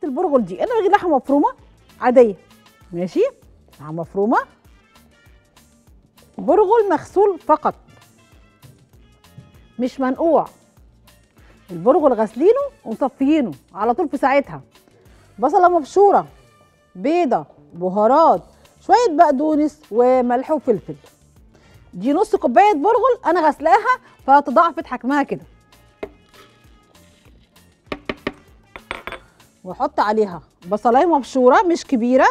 البرغل دي انا بجيب لحمه مفرومه عاديه ماشي لحمه مفرومه برغل مغسول فقط مش منقوع البرغل غاسلينه ومصفيينه على طول في ساعتها بصله مبشوره بيضه بهارات شويه بقدونس وملح وفلفل دي نص كوبايه برغل انا غسلاها فتضاعفت حجمها كده واحط عليها بصلايه مبشوره مش كبيره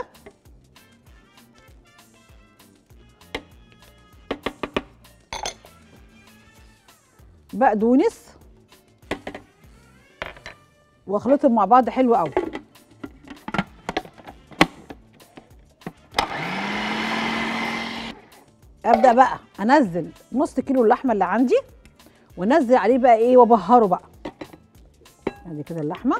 بقدونس واخلطهم مع بعض حلو قوي ابدا بقى انزل نص كيلو اللحمه اللي عندي وانزل عليه بقى ايه وابهره بقى ادي كده اللحمه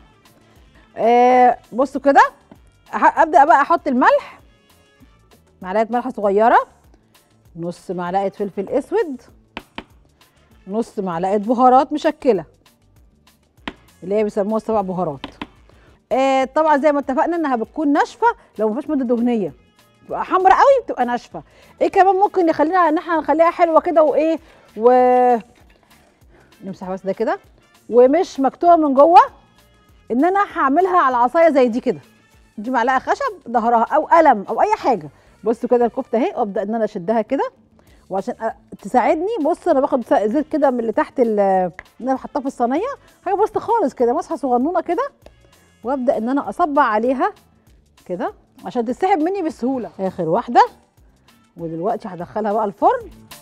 آه بصوا كده أح- ابدا بقى احط الملح معلقه ملح صغيره نص معلقه فلفل اسود نص معلقه بهارات مشكله اللي هي بيسموها سبع بهارات آه طبعا زي ما اتفقنا انها بتكون ناشفه لو ما فيهاش ماده دهنيه بتبقى حمرا قوي بتبقى ناشفه ايه كمان ممكن يخلينا ان احنا نخليها حلوه كده وايه و نمسح بس ده كده ومش مكتوبه من جوه ان انا هعملها على عصايه زي دي كده دي معلقه خشب ظهرها او قلم او اي حاجه بصوا كده الكفته اهي وابدا ان انا اشدها كده وعشان أ- تساعدني بص انا باخد س- زيت كده من اللي تحت ال- اللي انا حاطاه في الصينيه حاجه بسيطه خالص كده مسحه صغنونه كده وابدا ان انا اصبع عليها كده عشان تسحب مني بسهوله اخر واحده ودلوقتي هدخلها بقى الفرن